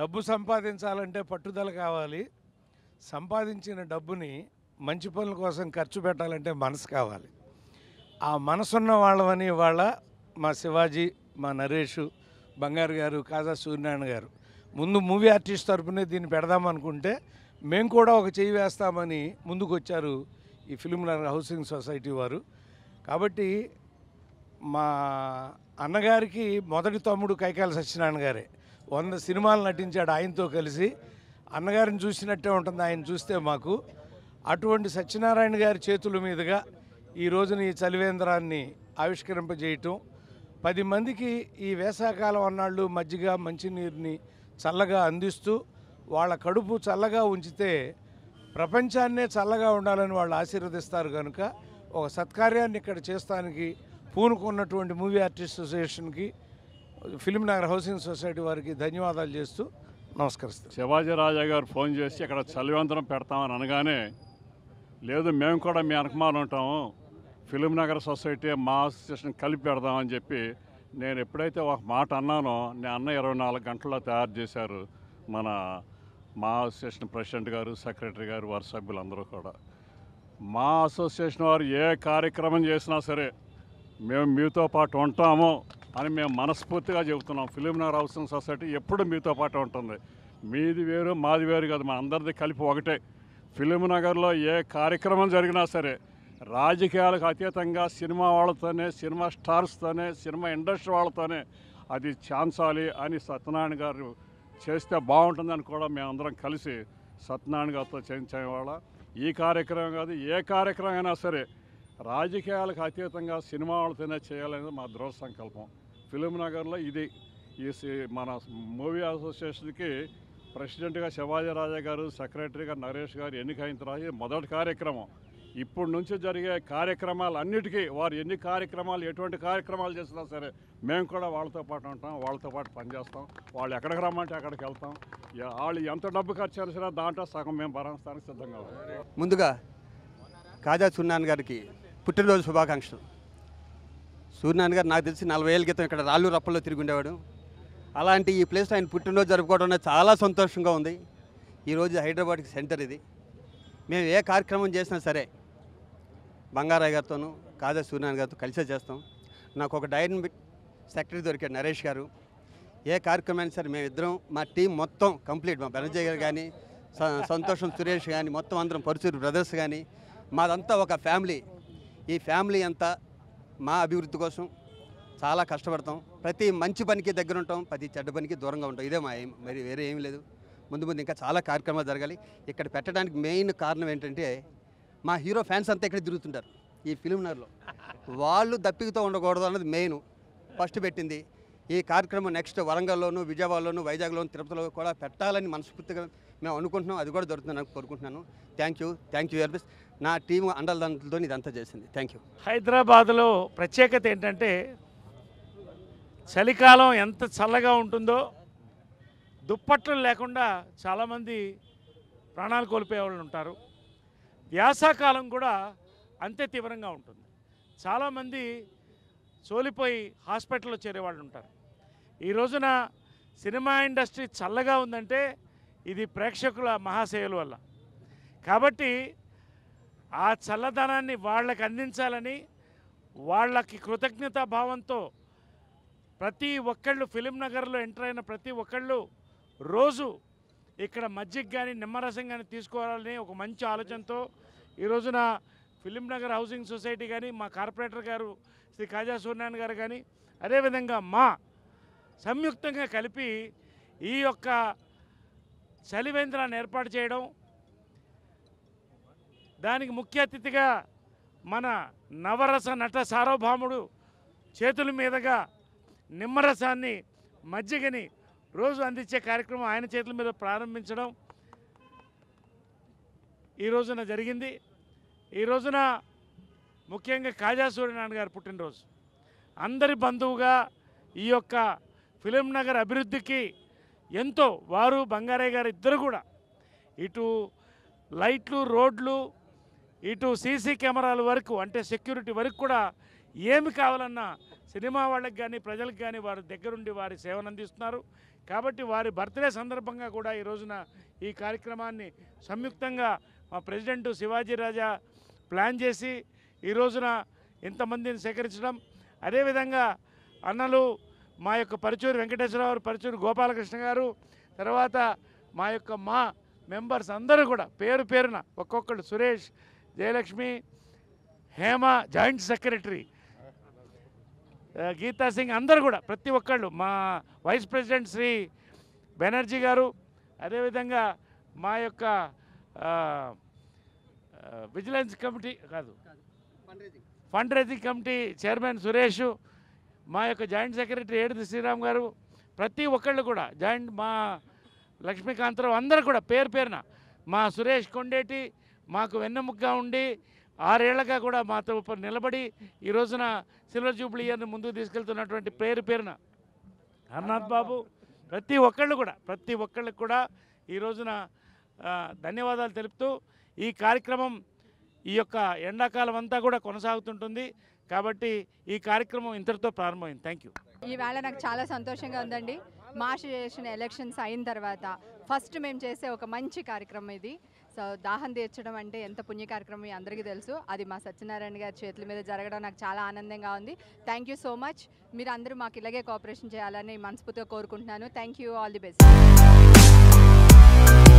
డబ్బు సంపాదించాలంటే పట్టుదల కావాలి సంపాదించిన డబ్బుని మంచి పనుల కోసం ఖర్చు పెట్టాలంటే మనసు కావాలి ఆ మనసున్న వాళ్ళమని వాళ్ళ మా శివాజీ మా నరేష్ బంగారు గారు కాజా సూర్యనారాయణ గారు ముందు మూవీ ఆర్టిస్ట్ తరపునే దీన్ని పెడదామనుకుంటే మేము కూడా ఒక చేయి వేస్తామని ముందుకు వచ్చారు ఈ ఫిల్మ్ నగర్ హౌసింగ్ సొసైటీ వారు కాబట్టి మా అన్నగారికి మొదటి తమ్ముడు కైకాల సత్యనారాయణ గారే వంద సినిమాలు నటించాడు ఆయనతో కలిసి అన్నగారిని చూసినట్టే ఉంటుంది ఆయన చూస్తే మాకు అటువంటి సత్యనారాయణ గారి చేతుల మీదుగా ఈ రోజున ఈ చలివేంద్రాన్ని ఆవిష్కరింపజేయటం పది మందికి ఈ వేసవకాలం అన్నాళ్ళు మజ్జిగ మంచినీరుని చల్లగా అందిస్తూ వాళ్ళ కడుపు చల్లగా ఉంచితే ప్రపంచాన్నే చల్లగా ఉండాలని వాళ్ళు ఆశీర్వదిస్తారు కనుక ఒక సత్కార్యాన్ని ఇక్కడ చేస్తానికి పూనుకున్నటువంటి మూవీ ఆర్టిస్ట్ అసోసియేషన్కి ఫిలిం నగర్ హౌసింగ్ సొసైటీ వారికి ధన్యవాదాలు చేస్తూ నమస్కరిస్తాను శివాజీ రాజా గారు ఫోన్ చేసి ఇక్కడ చలివంతరం పెడతామని అనగానే లేదు మేము కూడా మీ వెనకమాల ఉంటాము ఫిలిం నగర్ సొసైటీ మా అసోసియేషన్ కలిపి పెడదామని చెప్పి నేను ఎప్పుడైతే ఒక మాట అన్నానో నేను అన్న ఇరవై నాలుగు గంటల్లో తయారు చేశారు మన మా అసోసియేషన్ ప్రెసిడెంట్ గారు సెక్రటరీ గారు వారి సభ్యులందరూ కూడా మా అసోసియేషన్ వారు ఏ కార్యక్రమం చేసినా సరే మేము మీతో పాటు ఉంటాము అని మేము మనస్ఫూర్తిగా చెబుతున్నాం ఫిలిం నగర్ హౌసింగ్ సొసైటీ ఎప్పుడు మీతో పాటు ఉంటుంది మీది వేరు మాది వేరు కాదు మన అందరిది కలిపి ఒకటే ఫిలిం నగర్లో ఏ కార్యక్రమం జరిగినా సరే రాజకీయాలకు అతీతంగా సినిమా వాళ్ళతోనే సినిమా స్టార్స్తోనే సినిమా ఇండస్ట్రీ వాళ్ళతోనే అది ఛాన్సాలి అని సత్యనారాయణ గారు చేస్తే బాగుంటుందని కూడా మేమందరం కలిసి సత్యనారాయణ గారితో చేయించే వాళ్ళ ఈ కార్యక్రమం కాదు ఏ కార్యక్రమం అయినా సరే రాజకీయాలకు అతీతంగా సినిమా వాళ్ళతోనే చేయాలనేది మా దృఢ సంకల్పం ఫిలిం నగర్లో ఇది ఈ సి- మన మూవీ అసోసియేషన్కి ప్రెసిడెంట్గా శివాజీ రాజా గారు సెక్రటరీగా నరేష్ గారు ఎన్నికైన తర్వాత ఇది మొదటి కార్యక్రమం ఇప్పుడు నుంచి జరిగే కార్యక్రమాలు అన్నిటికీ వారు ఎన్ని కార్యక్రమాలు ఎటువంటి కార్యక్రమాలు చేసినా సరే మేము కూడా వాళ్ళతో పాటు ఉంటాం వాళ్ళతో పాటు పనిచేస్తాం వాళ్ళు ఎక్కడికి రమ్మంటే అక్కడికి వెళ్తాం యా- వాళ్ళు ఎంత డబ్బు ఖర్చు చేసినా దాంట్లో సగం మేము భరించడానికి సిద్ధంగా ఉన్నాం ముందుగా కాజా సూర్యనారాయణ గారికి పుట్టినరోజు శుభాకాంక్షలు సూర్యనారాయణ గారు నాకు తెలిసి నలభై ఏళ్ళ క్రితం ఇక్కడ రాళ్ళు రప్పల్లో తిరిగి ఉండేవాడు అలాంటి ఈ ప్లేస్ ఆయన పుట్టినరోజు జరుపుకోవడం అనేది చాలా సంతోషంగా ఉంది ఈరోజు హైదరాబాద్కి సెంటర్ ఇది మేము ఏ కార్యక్రమం చేసినా సరే బంగారాయ్ గారితోనూ కాజా సూర్యనారాయణ గారితో కలిసే చేస్తాం నాకు ఒక డైనమిక్ సెక్రటరీ దొరికాడు నరేష్ గారు ఏ కార్యక్రమం సరే మేమిద్దరం మా టీం మొత్తం కంప్లీట్ మా బెనర్జీ గారు కానీ స- సంతోషం సురేష్ కానీ మొత్తం అందరం పరుచూరు బ్రదర్స్ కానీ మాదంతా ఒక ఫ్యామిలీ ఈ ఫ్యామిలీ అంతా మా అభివృద్ధి కోసం చాలా కష్టపడతాం ప్రతి మంచి పనికి దగ్గర ఉంటాం ప్రతి చెడ్డ పనికి దూరంగా ఉంటాం ఇదే మా ఏం మరి వేరే ఏం లేదు ముందు ముందు ఇంకా చాలా కార్యక్రమాలు జరగాలి ఇక్కడ పెట్టడానికి మెయిన్ కారణం ఏంటంటే మా హీరో ఫ్యాన్స్ అంతా ఇక్కడ తిరుగుతుంటారు ఈ ఫిలిం నగర్లో వాళ్ళు దప్పికతో ఉండకూడదు అన్నది మెయిన్ ఫస్ట్ పెట్టింది ఈ కార్యక్రమం నెక్స్ట్ వరంగల్లోను విజయవాడలోను వైజాగ్లోను తిరుపతిలో కూడా పెట్టాలని మనస్ఫూర్తిగా మేము అనుకుంటున్నాం అది కూడా దొరుకుతుందని కోరుకుంటున్నాను thank you thank you very much నా టీం అండలదండలతో ఇదంతా చేసింది థ్యాంక్ యూ హైదరాబాద్లో ప్రత్యేకత ఏంటంటే చలికాలం ఎంత చల్లగా ఉంటుందో దుప్పట్లు లేకుండా చాలామంది ప్రాణాలు కోల్పోయే వాళ్ళు ఉంటారు వ్యాసాకాలం కూడా అంతే తీవ్రంగా ఉంటుంది చాలామంది సోలిపోయి హాస్పిటల్లో చేరే వాళ్ళు ఉంటారు ఈ రోజున సినిమా ఇండస్ట్రీ చల్లగా ఉందంటే ఇది ప్రేక్షకుల మహాసేవల వల్ల కాబట్టి ఆ చల్లదనాన్ని వాళ్ళకి అందించాలని వాళ్ళకి కృతజ్ఞతా భావంతో ప్రతి ఒక్కళ్ళు ఫిలిం నగర్లో ఎంటర్ అయిన ప్రతి ఒక్కళ్ళు రోజు ఇక్కడ మజ్జిగ కానీ నిమ్మరసం కానీ తీసుకోవాలని ఒక మంచి ఆలోచనతో ఈ రోజున ఫిలిం నగర్ హౌసింగ్ సొసైటీ కానీ మా కార్పొరేటర్ గారు శ్రీ కాజా సూర్యనారాయణ గారు కానీ అదేవిధంగా మా సంయుక్తంగా కలిపి ఈ యొక్క చలివేంద్రాన్ని ఏర్పాటు చేయడం దానికి ముఖ్య అతిథిగా మన నవరస నట సార్వభౌముడు చేతుల మీదుగా నిమ్మరసాన్ని మజ్జిగని రోజు అందించే కార్యక్రమం ఆయన చేతుల మీద ప్రారంభించడం ఈ రోజున జరిగింది ఈ రోజున ముఖ్యంగా కాజా సూర్యనారాయణ గారి పుట్టినరోజు అందరి బంధువుగా ఈ యొక్క ఫిలిం నగర్ అభివృద్ధికి ఎంతో వారు బంగారయ్య గారు ఇద్దరు కూడా ఇటు లైట్లు రోడ్లు ఇటు సీసీ కెమెరాల వరకు అంటే సెక్యూరిటీ వరకు కూడా ఏమి కావాలన్నా సినిమా వాళ్ళకి కానీ ప్రజలకు కానీ వారి దగ్గరుండి వారి సేవను అందిస్తున్నారు కాబట్టి వారి బర్త్డే సందర్భంగా కూడా ఈ రోజున ఈ కార్యక్రమాన్ని సంయుక్తంగా మా ప్రెసిడెంట్ శివాజీ రాజా ప్లాన్ చేసి ఈ రోజున ఇంతమందిని సేకరించడం అదేవిధంగా అన్నలు మా యొక్క పరుచూరు వెంకటేశ్వరరావు గారు, పరుచూరు గోపాలకృష్ణ గారు తర్వాత మా యొక్క మా మెంబర్స్ అందరూ కూడా పేరు పేరున ఒక్కొక్కళ్ళు సురేష్ జయలక్ష్మి హేమ జాయింట్ సెక్రటరీ ఆ, గీతా సింగ్ అందరూ కూడా ప్రతి ఒక్కళ్ళు మా వైస్ ప్రెసిడెంట్ శ్రీ బెనర్జీ గారు అదేవిధంగా మా యొక్క ఆ, ఆ, విజిలెన్స్ కమిటీ కాదు fund raising committee chairman Suresh మా యొక్క జాయింట్ సెక్రటరీ ఏడుది శ్రీరామ్ గారు ప్రతి ఒక్కళ్ళు కూడా జాయింట్ మా లక్ష్మీకాంతరావు అందరూ కూడా పేరు పేరున మా సురేష్ కొండేటి మాకు వెన్నెముకగా ఉండి ఆరేళ్లగా కూడా మాతో ప- నిలబడి ఈ రోజున సిల్వర్ జూబ్లీ ఇయర్ని ముందుకు తీసుకెళ్తున్నటువంటి పేరు పేరున హర్నాథ్ బాబు ప్రతి ఒక్కళ్ళు కూడా ప్రతి ఒక్కళ్ళకి కూడా ఈ రోజున ఆ, ధన్యవాదాలు తెలుపుతూ ఈ కార్యక్రమం ఈ యొక్క ఎండాకాలం అంతా కూడా కొనసాగుతుంటుంది కాబట్టి ఈ కార్యక్రమం ఇంతటితో ప్రారంభమైంది థ్యాంక్ యూ ఈవేళ నాకు చాలా సంతోషంగా ఉందండి మా అసోసియేషన్ ఎలక్షన్స్ అయిన తర్వాత ఫస్ట్ మేము చేసే ఒక మంచి కార్యక్రమం ఇది సో దాహం తీర్చడం అంటే ఎంత పుణ్య కార్యక్రమం మీ అందరికీ తెలుసు అది మా సత్యనారాయణ గారి చేతుల మీద జరగడం నాకు చాలా ఆనందంగా ఉంది థ్యాంక్ యూ సో మచ్ మీరు అందరూ మాకు ఇలాగే కోఆపరేషన్ చేయాలని మనస్ఫూర్తిగా కోరుకుంటున్నాను thank you all the best